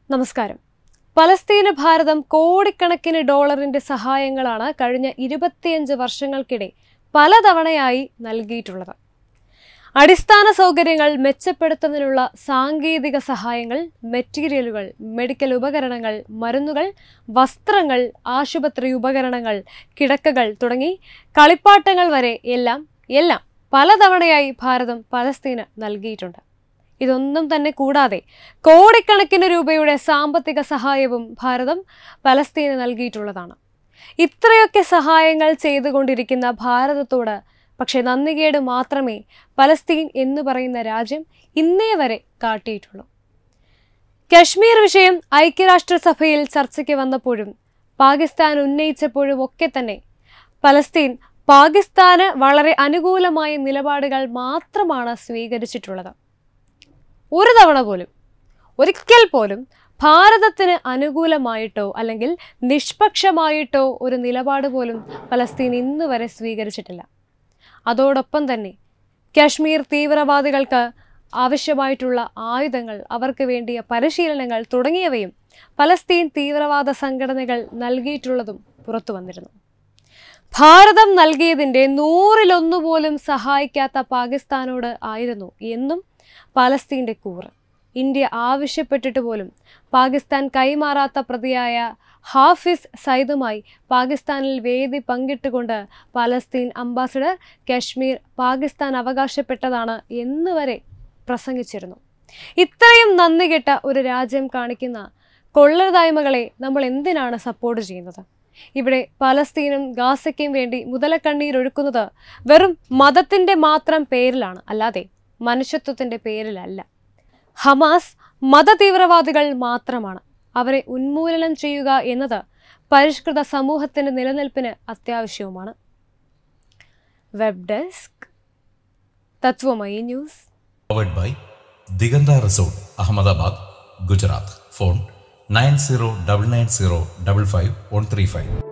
നമസ്കാരം പലസ്തീന് ഭാരതം കോടിക്കണക്കിന് ഡോളറിന്റെ സഹായങ്ങളാണ് കഴിഞ്ഞ ഇരുപത്തിയഞ്ച് വർഷങ്ങൾക്കിടെ പലതവണയായി നൽകിയിട്ടുള്ളത് അടിസ്ഥാന സൗകര്യങ്ങൾ മെച്ചപ്പെടുത്തുന്നതിനുള്ള സാങ്കേതിക സഹായങ്ങൾ മെറ്റീരിയലുകൾ മെഡിക്കൽ ഉപകരണങ്ങൾ മരുന്നുകൾ വസ്ത്രങ്ങൾ ആശുപത്രി ഉപകരണങ്ങൾ കിടക്കകൾ തുടങ്ങി കളിപ്പാട്ടങ്ങൾ വരെ എല്ലാം എല്ലാം പലതവണയായി ഭാരതം പലസ്തീന് നൽകിയിട്ടുണ്ട് ഇതൊന്നും തന്നെ കൂടാതെ കോടിക്കണക്കിന് രൂപയുടെ സാമ്പത്തിക സഹായവും ഭാരതം പലസ്തീന് നൽകിയിട്ടുള്ളതാണ് ഇത്രയൊക്കെ സഹായങ്ങൾ ചെയ്തുകൊണ്ടിരിക്കുന്ന ഭാരതത്തോട് പക്ഷേ നന്ദികേട് മാത്രമേ പലസ്തീൻ എന്ന് പറയുന്ന രാജ്യം ഇന്നേ വരെ കാട്ടിയിട്ടുള്ളൂ കശ്മീർ വിഷയം ഐക്യരാഷ്ട്രസഭയിൽ ചർച്ചയ്ക്ക് വന്നപ്പോഴും പാകിസ്ഥാൻ ഉന്നയിച്ചപ്പോഴും ഒക്കെ തന്നെ പലസ്തീൻ പാകിസ്ഥാന് വളരെ അനുകൂലമായ നിലപാടുകൾ മാത്രമാണ് സ്വീകരിച്ചിട്ടുള്ളത് ഒരു തവണ പോലും ഒരിക്കൽ പോലും ഭാരതത്തിന് അനുകൂലമായിട്ടോ അല്ലെങ്കിൽ നിഷ്പക്ഷമായിട്ടോ ഒരു നിലപാട് പോലും പലസ്തീൻ ഇന്ന് വരെ സ്വീകരിച്ചിട്ടില്ല അതോടൊപ്പം തന്നെ കാശ്മീർ തീവ്രവാദികൾക്ക് ആവശ്യമായിട്ടുള്ള ആയുധങ്ങൾ അവർക്ക് വേണ്ടിയ പരിശീലനങ്ങൾ തുടങ്ങിയവയും പലസ്തീൻ തീവ്രവാദ സംഘടനകൾ നൽകിയിട്ടുള്ളതും പുറത്തു വന്നിരുന്നു ഭാരതം നൽകിയതിൻ്റെ നൂറിലൊന്നു പോലും സഹായിക്കാത്ത പാകിസ്ഥാനോട് ആയിരുന്നു എന്നും പലസ്തീൻ്റെ കൂറ് ഇന്ത്യ ആവശ്യപ്പെട്ടിട്ട് പോലും പാകിസ്ഥാൻ കൈമാറാത്ത പ്രതിയായ ഹാഫിസ് സൈദുമായി പാകിസ്ഥാനിൽ വേദി പങ്കിട്ടുകൊണ്ട് പലസ്തീൻ അംബാസിഡർ കശ്മീർ പാകിസ്ഥാൻ അവകാശപ്പെട്ടതാണ് എന്ന് വരെ പ്രസംഗിച്ചിരുന്നു ഇത്രയും നന്ദി കെട്ട ഒരു രാജ്യം കാണിക്കുന്ന കൊള്ളരുതായ്മകളെ നമ്മൾ എന്തിനാണ് സപ്പോർട്ട് ചെയ്യുന്നത് ഇവിടെ പലസ്തീനും ഗാസയ്ക്കും വേണ്ടി മുതലക്കണ്ണീരൊഴുക്കുന്നത് വെറും മതത്തിൻ്റെ മാത്രം പേരിലാണ് അല്ലാതെ മനുഷ്യത്വത്തിൻ്റെ പേരിലല്ല ഹമാസ് മതതീവ്രവാദികൾ മാത്രമാണ് അവരെ ഉന്മൂലനം ചെയ്യുക എന്നത് പരിഷ്കൃത സമൂഹത്തിന്റെ നിലനിൽപ്പിന് അത്യാവശ്യവുമാണ് web desk Tattvamayi news powered by Diganda Resort, Ahmedabad, Gujarat. Phone 9099055135.